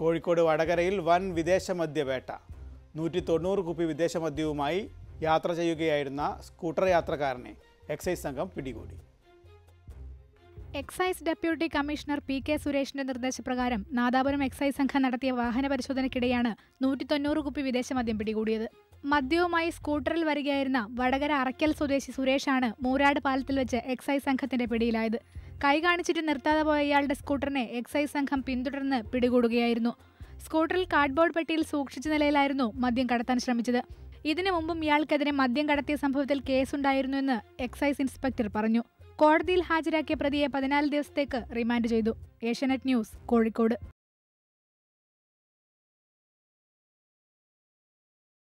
കോഴിക്കോട് വടകരയിൽ വൻ വിദേശ മദ്യവേട്ട നൂറ്റി തൊണ്ണൂറ് കുപ്പി വിദേശ മദ്യവുമായി യാത്ര ചെയ്യുകയായിരുന്ന സ്കൂട്ടർ യാത്രക്കാരനെ എക്സൈസ് സംഘം പിടികൂടി excise deputy commissioner P K സുരേഷിന്റെ നിർദ്ദേശപ്രകാരം നാദാപുരം എക്സൈസ് സംഘം നടത്തിയ വാഹന പരിശോധനയ്ക്കിടെയാണ് നൂറ്റി തൊണ്ണൂറ് കുപ്പി വിദേശ മദ്യം പിടികൂടിയത് മദ്യവുമായി സ്കൂട്ടറിൽ വരികയായിരുന്ന വടകര അറയ്ക്കൽ സ്വദേശി സുരേഷാണ് മൂരാട് പാലത്തിൽ വെച്ച് എക്സൈസ് സംഘത്തിന്റെ പിടിയിലായത് കൈ കാണിച്ചിട്ട് നിർത്താതെ പോയ ഇയാളുടെ സ്കൂട്ടറിനെ എക്സൈസ് സംഘം പിന്തുടർന്ന് പിടികൂടുകയായിരുന്നു സ്കൂട്ടറിൽ കാർഡ്ബോർഡ് പെട്ടിയിൽ സൂക്ഷിച്ച നിലയിലായിരുന്നു മദ്യം കടത്താൻ ശ്രമിച്ചത് ഇതിനു മുമ്പും ഇയാൾക്കെതിരെ മദ്യം കടത്തിയ സംഭവത്തിൽ കേസുണ്ടായിരുന്നുവെന്ന് എക്സൈസ് ഇൻസ്പെക്ടർ പറഞ്ഞു കോടതിയിൽ ഹാജരാക്കിയ പ്രതിയെ പതിനാല് ദിവസത്തേക്ക് റിമാൻഡ് ചെയ്തു ഏഷ്യാനെറ്റ് ന്യൂസ് കോഴിക്കോട്